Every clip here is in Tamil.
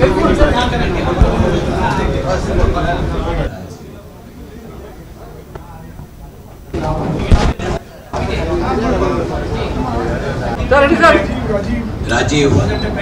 राजीव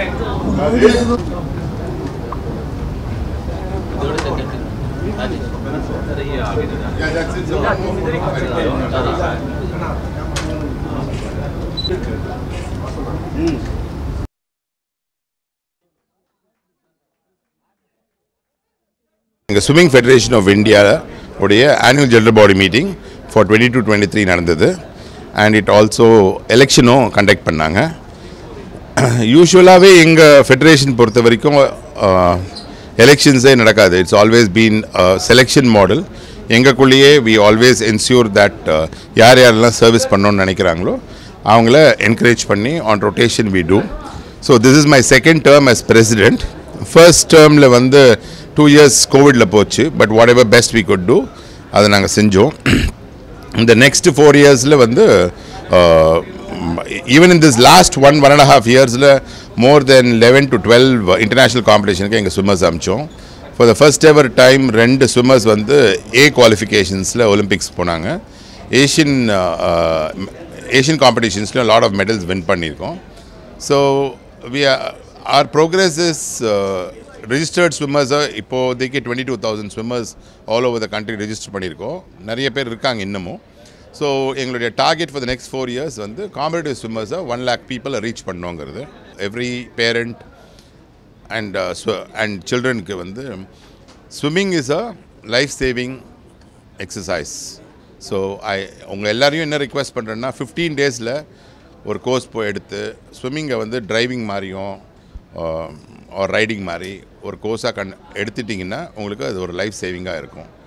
எங்கள் ஸ்விம்மிங் ஃபெடரேஷன் ஆஃப் இந்தியா உடைய annual general body meeting for twenty two twenty three நடந்தது அண்ட் இட் ஆல்சோ எலெக்ஷனும் கண்டக்ட் பண்ணாங்க யூஸ்வலாகவே எங்கள் ஃபெடரேஷன் பொறுத்த வரைக்கும் எலெக்ஷன்ஸே நடக்காது it's always been selection model எங்களுக்குள்ளேயே வி ஆல்வேஸ் என்ஷூர் தட் யார் யாரெல்லாம் சர்வீஸ் பண்ணணும்னு நினைக்கிறாங்களோ அவங்கள என்கரேஜ் பண்ணி on rotation we do so this is my second term as president first டேர்மில் வந்து டூ இயர்ஸ் கோவிடில் போச்சு but what ever best we could do அதை நாங்கள் செஞ்சோம் இந்த நெக்ஸ்ட் ஃபோர் இயர்ஸில் வந்து even in this last one one and half இயர்ஸில் more than eleven to twelve international காம்படிஷனுக்கு எங்கள் ஸ்விம்மர்ஸ் அமிச்சோம் for the first ever time ரெண்டு ஸ்விம்மர்ஸ் வந்து ஏ குவாலிஃபிகேஷன்ஸில் ஒலிம்பிக்ஸ் போனாங்க ஏஷியன் ஏஷியன் காம்படிஷன்ஸ்லையும் லாட் ஆஃப் மெடல்ஸ் வின் பண்ணியிருக்கோம் so we are progress is registered ஸ்விம்மர்ஸை இப்போதைக்கு twenty two thousand swimmers all over the country register பண்ணியிருக்கோம் நிறைய பேர் இருக்காங்க இன்னமும் ஸோ எங்களுடைய target for the next four years வந்து காம்படிட்டிவ் ஸ்விம்மர்ஸை ஒன் லேக் பீப்புளை ரீச் பண்ணோங்கிறது எவ்ரி பேரண்ட் அண்ட் அண்ட் சில்ட்ரனுக்கு வந்து swimming is a life saving exercise so I உங்கள் எல்லாரையும் என்ன ரிக்வெஸ்ட் பண்ணுறேன்னா ஃபிஃப்டீன் டேஸில் ஒரு கோர்ஸ் போய் எடுத்து ஸ்விம்மிங்கை வந்து டிரைவிங் மாதிரியும் ஒரு ரைடிங் மாதிரி ஒரு கோர்ஸாக கண் எடுத்துட்டிங்கன்னா உங்களுக்கு அது ஒரு லைஃப் சேவிங்காக இருக்கும்